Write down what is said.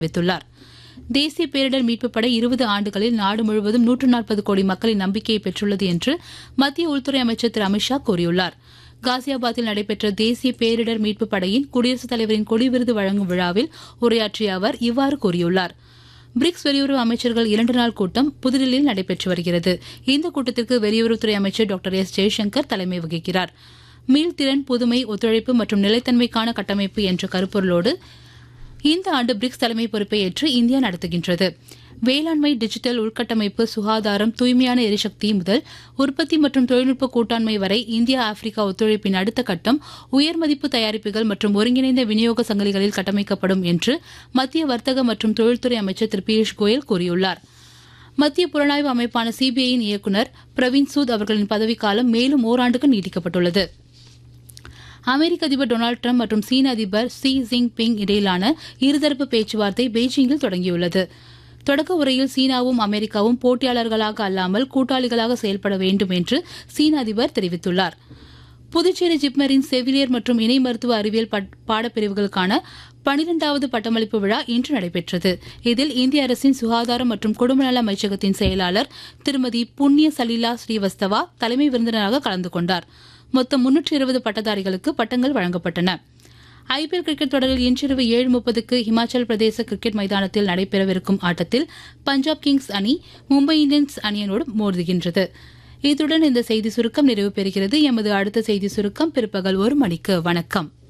தெரிவித்துள்ளார் தேசிய பேரிடர் மீட்புப் படை இருபது ஆண்டுகளில் நாடு முழுவதும் நூற்று நாற்பது கோடி மக்களின் நம்பிக்கையை பெற்றுள்ளது என்று மத்திய உள்துறை அமைச்சர் திரு அமித்ஷா கூறியுள்ளார் காசியாபாத்தில் நடைபெற்ற தேசிய பேரிடர் மீட்புப் படையின் குடியரசுத் தலைவரின் கொடி விருது வழங்கும் விழாவில் உரையாற்றிய அவர் இவ்வாறு கூறியுள்ளார் பிரிக்ஸ் வெளியுறவு அமைச்சர்கள் இரண்டு நாள் கூட்டம் புதுதில்லியில் நடைபெற்று வருகிறது இந்த கூட்டத்திற்கு வெளியுறவுத்துறை அமைச்சர் டாக்டர் எஸ் ஜெய்சங்கர் தலைமை வகிக்கிறார் மீள்திறன் புதுமை ஒத்துழைப்பு மற்றும் நிலைத்தன்மைக்கான கட்டமைப்பு என்ற கருப்பொருளோடு இந்த ஆண்டு பிரிக்ஸ் தலைமை பொறுப்பை ஏற்று இந்தியா நடத்துகின்றது வேளாண்மை டிஜிட்டல் உள்கட்டமைப்பு சுகாதாரம் தூய்மையான எரிசக்தி முதல் உற்பத்தி மற்றும் தொழில்நுட்ப கூட்டாண்மை வரை இந்தியா ஆப்பிரிக்கா ஒத்துழைப்பின் அடுத்த கட்டம் உயர்மதிப்பு தயாரிப்புகள் மற்றும் ஒருங்கிணைந்த விநியோக சங்கிலிகளில் கட்டமைக்கப்படும் என்று மத்திய வர்த்தக மற்றும் தொழில்துறை அமைச்சர் திரு பியூஷ் கோயல் கூறியுள்ளார் மத்திய புலனாய்வு அமைப்பான சிபிஐயின் இயக்குநர் பிரவீன் சூத் அவர்களின் பதவிக்காலம் மேலும் ஓராண்டுக்கு நீட்டிக்கப்பட்டுள்ளது அமெரிக்க அதிபர் டொனால்டு ட்ரம்ப் மற்றும் சீன அதிபர் ஷி ஜின்பிங் இடையிலான இருதரப்பு பேச்சுவார்த்தை பெய்ஜிங்கில் தொடங்கியுள்ளது தொடக்க உரையில் சீனாவும் அமெரிக்காவும் போட்டியாளர்களாக அல்லாமல் கூட்டாளிகளாக செயல்பட வேண்டும் என்று சீன அதிபர் தெரிவித்துள்ளார் புதுச்சேரி ஜிப்மரின் செவிலியர் மற்றும் இணை மருத்துவ அறிவியல் பட்- பாடப்பிரிவுகளுக்கான பனிரெண்டாவது பட்டமளிப்பு விழா இன்று நடைபெற்றது இதில் இந்திய அரசின் சுகாதாரம் மற்றும் குடும்ப நல அமைச்சகத்தின் செயலாளர் திருமதி புண்ணிய சலீலா ஸ்ரீவஸ்தவா தலைமை விருந்தினராக கலந்து கொண்டார் மொத்தம் முன்னூற்றி இருபது பட்டதாரிகளுக்கு பட்டங்கள் வழங்கப்பட்டன ஐபிஎல் கிரிக்கெட் தொடரில் இன்றிரவு ஏழு முப்பதுக்கு இமாச்சல் பிரதேச கிரிக்கெட் மைதானத்தில் நடைபெறவிருக்கும் ஆட்டத்தில் பஞ்சாப் கிங்ஸ் அணி மும்பை இந்தியன்ஸ் அணியினோடு மோதுகின்றது இத்துடன் இந்த செய்தி சுருக்கம் நிறைவு பெறுகிறது எமது அடுத்த செய்தி சுருக்கம் பிற்பகல் ஒரு மணிக்கு வணக்கம்